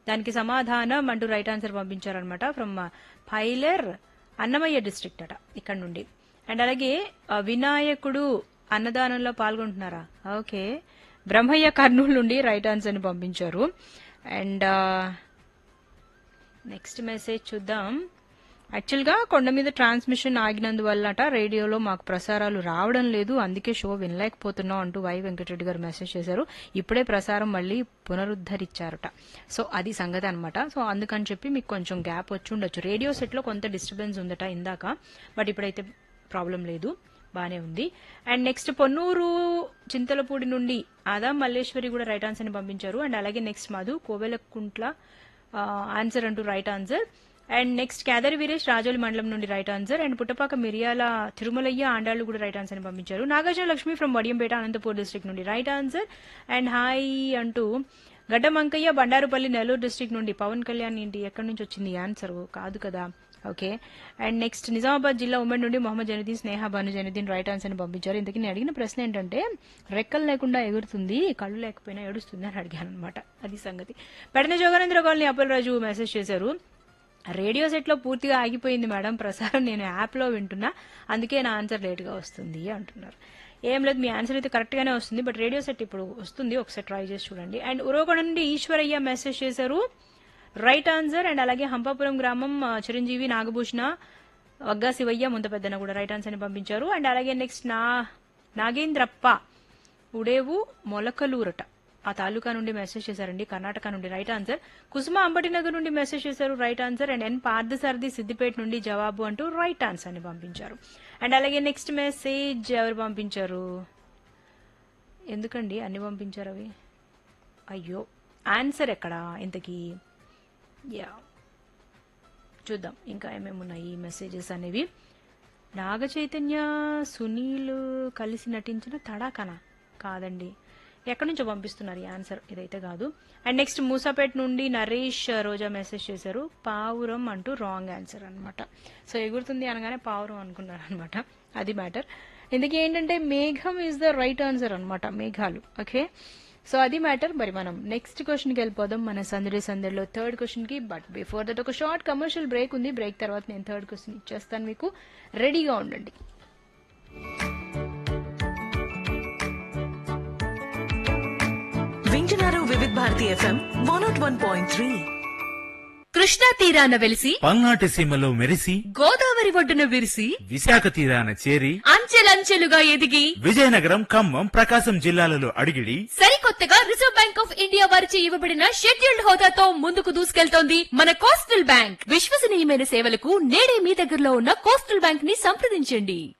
దానికి సమాధానం అంటూ రైట్ ఆన్సర్ పంపించారనమాట ఫ్రమ్ ఫైలర్ అన్నమయ్య డిస్ట్రిక్ట్ అట ఇక్కడ నుండి అండ్ అలాగే ఆ, వినాయకుడు అన్నదానంలో పాల్గొంటున్నారా ఓకే బ్రహ్మయ్య కర్నూలు నుండి రైట్ ఆన్సర్ ని పంపించారు అండ్ నెక్స్ట్ మెసేజ్ చూద్దాం యాక్చువల్గా కొండ మీద ట్రాన్స్మిషన్ ఆగినందువల్లట రేడియోలో మాకు ప్రసారాలు రావడం లేదు అందుకే షో వినలేకపోతున్నాం అంటూ వై వెంకటరెడ్డి గారు మెసేజ్ చేశారు ఇప్పుడే ప్రసారం మళ్ళీ పునరుద్ధరించారట సో అది సంగతి అనమాట సో అందుకని చెప్పి మీకు కొంచెం గ్యాప్ వచ్చి ఉండొచ్చు రేడియో సెట్లో కొంత డిస్టర్బెన్స్ ఉందట ఇందాక బట్ ఇప్పుడైతే ప్రాబ్లం లేదు బానే ఉంది అండ్ నెక్స్ట్ పొన్నూరు చింతలపూడి నుండి ఆదా మల్లేశ్వరి కూడా రైట్ ఆన్సర్ ని పంపించారు అండ్ అలాగే నెక్స్ట్ మధు కోవెలకుంట్ల ఆన్సర్ అంటూ right answer and next Kedari Veeresh Rajoli మండలం నుండి రైట్ ఆన్సర్ అండ్ పుట్టపాక మిరియాల తిరుమలయ్య ఆండాళ్ళు కూడా రైట్ ఆన్సర్ ని పంపించారు నాగార్జున లక్ష్మి ఫ్రమ్ వడియంపేట అనంతపూర్ డిస్ట్రిక్ట్ నుండి రైట్ ఆన్సర్ అండ్ హాయ్ అంటూ గడ్డమంకయ్య బండారుపల్లి నెల్లూరు డిస్ట్రిక్ట్ నుండి పవన్ కళ్యాణ్ ఏంటి ఎక్కడి నుంచి వచ్చింది ఆన్సర్ కాదు కదా ఓకే అండ్ నెక్స్ట్ నిజామాబాద్ జిల్లా ఉమ్మడి నుండి మొహమ్మద్ జనుద్దీన్ స్నేహ భాను జనుద్దీన్ రైట్ ఆన్సర్ ని పంపించారు ఇంతకీ నేను అడిగిన ప్రశ్న ఏంటంటే రెక్కలు లేకుండా ఎగురుతుంది కళ్ళు లేకపోయినా ఏడుస్తుంది అని అడిగాను అనమాట అది సంగతి పెడన జోగానంద్ర కాలనీ అప్పలరాజు మెసేజ్ చేశారు రేడియో సెట్ లో పూర్తిగా ఆగిపోయింది మేడం ప్రసారం నేను యాప్ లో వింటున్నా అందుకే నా ఆన్సర్ లేట్ గా వస్తుంది అంటున్నారు ఏం లేదు మీ ఆన్సర్ అయితే కరెక్ట్ గానే వస్తుంది బట్ రేడియో సెట్ ఇప్పుడు వస్తుంది ఒకసారి ట్రై చేసి చూడండి అండ్ ఉరవకొండ నుండి ఈశ్వరయ్య మెసేజ్ చేశారు రైట్ ఆన్సర్ అండ్ అలాగే హంపాపురం గ్రామం ఆ, చిరంజీవి నాగభూషణ వగ్గా శివయ్య ముంతపెద్దన కూడా రైట్ ఆన్సర్ ని పంపించారు అండ్ అలాగే నెక్స్ట్ నా నాగేంద్రప్ప ఉడేవు మొలకలూరట ఆ తాలూకా నుండి మెసేజ్ చేశారండి కర్ణాటక నుండి రైట్ ఆన్సర్ కుసుమ అంబటినగర్ నుండి మెసేజ్ చేశారు right answer and N Parthasarathi Siddipet నుండి జవాబు అంటూ రైట్ ఆన్సర్ ని పంపించారు అండ్ అలాగే నెక్స్ట్ మెసేజ్ ఎవరు పంపించారు ఎందుకండి అన్ని పంపించారు అవి అయ్యో ఆన్సర్ ఎక్కడా ఇంతకీ యా చూద్దాం ఇంకా ఏమేమి ఉన్నాయి ఈ మెసేజెస్ అనేవి నాగ చైతన్య సునీల్ కలిసి నటించిన తడాకన కాదండి ఎక్కడి నుంచో పంపిస్తున్నారు ఈ ఆన్సర్ ఇదైతే కాదు అండ్ నెక్స్ట్ మూసాపేట్ నుండి నరేష్ రోజా మెసేజ్ చేశారు పావురం అంటూ రాంగ్ ఆన్సర్ అన్నమాట సో ఎగురుతుంది అనగానే పావురం అనుకున్నారు అనమాట అది మ్యాటర్ ఇందుకే ఏంటంటే మేఘం ఈజ్ ద రైట్ ఆన్సర్ అన్నమాట మేఘాలు ఓకే సో అది మ్యాటర్ మరి మనం నెక్స్ట్ క్వశ్చన్ కి వెళ్ళిపోదాం మన సందడి సందడిలో థర్డ్ క్వశ్చన్ కి బట్ బిఫోర్ దట్ ఒక షార్ట్ కమర్షియల్ బ్రేక్ ఉంది బ్రేక్ తర్వాత నేను థర్డ్ క్వశ్చన్ ఇచ్చేస్తాను మీకు రెడీగా ఉండండి వింటున్నారు Vividh Bharati FM one nought one point three Krishna తీరాన వెలిసి పల్నాటి సీమలో మెరిసి గోదావరి ఒడ్డున విరిసి విశాఖ తీరాన చేరి అంచెలంచెలుగా ఎదిగి విజయనగరం ఖమ్మం ప్రకాశం జిల్లాలలో అడిగిడి సరికొత్తగా రిజర్వ్ బ్యాంక్ ఆఫ్ ఇండియా వారిచే ఇవ్వబడిన షెడ్యూల్డ్ హోదాతో ముందుకు దూసుకెళ్తోంది మన కోస్టల్ బ్యాంక్ విశ్వసనీయమైన సేవలకు నేడే మీ దగ్గరలో ఉన్న కోస్టల్ బ్యాంక్ ని సంప్రదించండి